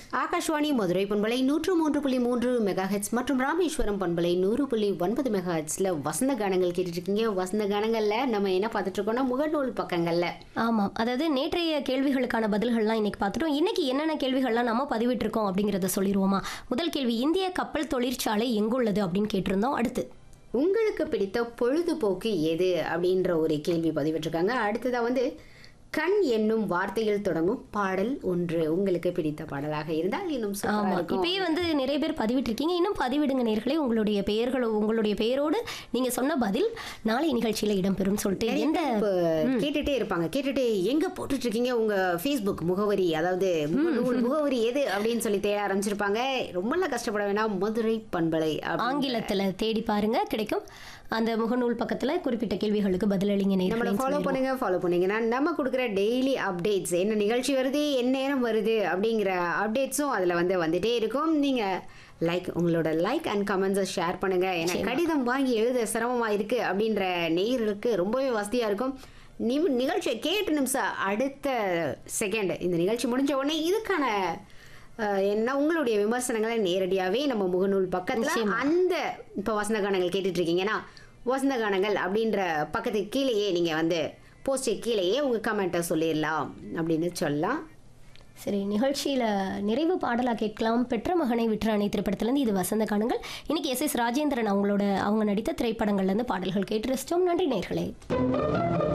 ஆகாஷ்வாணி மதுரை பண்பலை நூற்று மூன்று புள்ளி மூன்று மெகா ஹெட்ஸ் மற்றும் ராமேஸ்வரம் பண்பலை நூறு புள்ளி ஒன்பது மெகா ஹெட்ஸ்ல வசந்த கானங்கள் கேட்டுட்டு இருக்கீங்க வசந்த கானங்கள்ல நம்ம என்ன பார்த்துட்டு இருக்கோம்னா முகநூல் பக்கங்கள்ல ஆமாம் அதாவது நேற்றைய கேள்விகளுக்கான பதில்கள்லாம் இன்னைக்கு பார்த்துட்டோம் இன்னைக்கு என்னென்ன கேள்விகள்லாம் நம்ம பதிவிட்டிருக்கோம் அப்படிங்கிறத சொல்லிடுவோமா முதல் கேள்வி இந்திய கப்பல் தொழிற்சாலை எங்குள்ளது அப்படின்னு கேட்டிருந்தோம் அடுத்து உங்களுக்கு பிடித்த பொழுதுபோக்கு எது அப்படின்ற ஒரு கேள்வி பதிவிட்டிருக்காங்க அடுத்ததா வந்து கண் என்னும் வார்த்தையில் தொடங்கும் பாடல் ஒன்று உங்களுக்கு பிடித்த பாடலாக இருந்தால் இன்னும் சூப்பரா ஆமா இருக்கும் இப்பயே வந்து நிறைய பேர் பதிவிட்டிருக்கீங்க இன்னும் பதிவிடுங்க நேர்களே உங்களுடைய பெயர்கள் உங்களுடைய பெயரோடு நீங்க சொன்ன பதில் நாளை நிகழ்ச்சியில இடம்பெறும் சொல்லிட்டு நிறைய எந்த பேர் இப்ப கேட்டுட்டே இருப்பாங்க கேட்டுட்டு எங்க போட்டுட்டு இருக்கீங்க உங்க ஃபேஸ்புக் முகவரி அதாவது முகநூல் முகவரி எது அப்படின்னு சொல்லி தேட ஆரம்பிச்சிருப்பாங்க ரொம்பலாம் கஷ்டப்பட வேணாம் மதுரை பண்பலை அப்படி- ஆங்கிலத்துல தேடி பாருங்க கிடைக்கும் அந்த முகநூல் பக்கத்துல குறிப்பிட்ட கேள்விகளுக்கு பதிலளிங்க நம்மளை நேர்களே ஃபாலோ பண்ணுங்க ஃபாலோ பண்ணீங்கன்னா நம்ம கொடுக்குற டெய்லி அப்டேட்ஸ் என்ன நிகழ்ச்சி வருது என்ன நேரம் வருது அப்படிங்கிற அப்டேட்ஸும் அதில் வந்து வந்துட்டே இருக்கும் நீங்கள் லைக் உங்களோட லைக் அண்ட் கமெண்ட்ஸை ஷேர் பண்ணுங்க ஏன்னா கடிதம் வாங்கி எழுத சிரமமாக இருக்குது அப்படின்ற நேயர்களுக்கு ரொம்பவே வசதியாக இருக்கும் நிம் நிகழ்ச்சியை கேட்டு நிமிஷம் அடுத்த செகண்ட் இந்த நிகழ்ச்சி முடிஞ்ச உடனே இதுக்கான அஹ், என்ன உங்களுடைய விமர்சனங்களை நேரடியாகவே நம்ம முகநூல் பக்கத்தில் அந்த இப்போ வசந்த கானங்கள் கேட்டுட்டு இருக்கீங்கன்னா வசந்த கானங்கள் அப்படின்ற பக்கத்துக்கு கீழேயே நீங்கள் வந்து போஸ்ட்டு கீழேயே உங்கள் கமெண்ட்டை சொல்லிடலாம் அப்படின்னு சொல்லலாம் சரி நிகழ்ச்சியில நிறைவு பாடலா கேட்கலாம் பெற்ற மகனை விற்ற அணை திரைப்படத்திலிருந்து இது வசந்த காணுங்கள் இன்னைக்கு எஸ் எஸ் ராஜேந்திரன் அவங்களோட அவங்க நடித்த திரைப்படங்கள்ல இருந்து பாடல்கள் கேட்டு ரசிச்சோம் நன்றி நேர்களே